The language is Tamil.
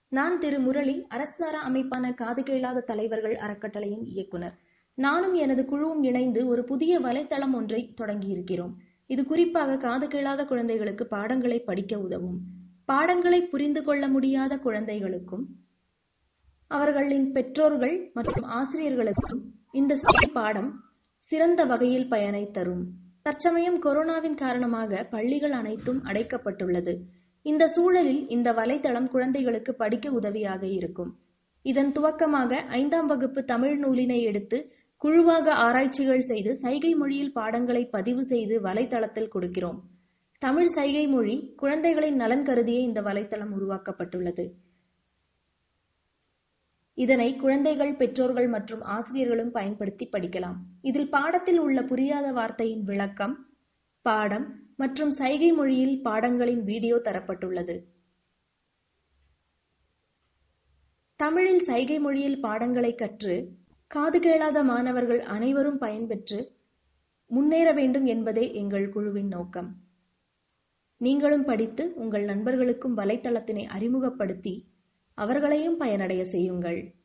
நான் திரு முரளி அரசார அமைப்பான காது கேளாத தலைவர்கள் அறக்கட்டளையின் இயக்குனர் நானும் எனது குழுவும் இணைந்து ஒரு புதிய வலைத்தளம் ஒன்றை தொடங்கியிருக்கிறோம் இது குறிப்பாக காது கேளாத குழந்தைகளுக்கு பாடங்களை படிக்க உதவும் பாடங்களை புரிந்து கொள்ள முடியாத குழந்தைகளுக்கும் அவர்களின் பெற்றோர்கள் மற்றும் ஆசிரியர்களுக்கும் இந்த செயல் பாடம் சிறந்த வகையில் பயனை தரும் தற்சமயம் கொரோனாவின் காரணமாக பள்ளிகள் அனைத்தும் அடைக்கப்பட்டுள்ளது இந்த சூழலில் இந்த வலைத்தளம் குழந்தைகளுக்கு படிக்க உதவியாக இருக்கும் இதன் துவக்கமாக ஐந்தாம் வகுப்பு தமிழ் நூலினை எடுத்து குழுவாக ஆராய்ச்சிகள் செய்து சைகை மொழியில் பாடங்களை பதிவு செய்து வலைத்தளத்தில் கொடுக்கிறோம் தமிழ் சைகை மொழி குழந்தைகளின் நலன் கருதியே இந்த வலைத்தளம் உருவாக்கப்பட்டுள்ளது இதனை குழந்தைகள் பெற்றோர்கள் மற்றும் ஆசிரியர்களும் பயன்படுத்தி படிக்கலாம் இதில் பாடத்தில் உள்ள புரியாத வார்த்தையின் விளக்கம் பாடம் மற்றும் சைகை மொழியில் பாடங்களின் வீடியோ தரப்பட்டுள்ளது தமிழில் சைகை மொழியில் பாடங்களை கற்று காது கேளாத மாணவர்கள் அனைவரும் பயன்பெற்று முன்னேற வேண்டும் என்பதே எங்கள் குழுவின் நோக்கம் நீங்களும் படித்து உங்கள் நண்பர்களுக்கும் வலைத்தளத்தினை அறிமுகப்படுத்தி அவர்களையும் பயனடைய செய்யுங்கள்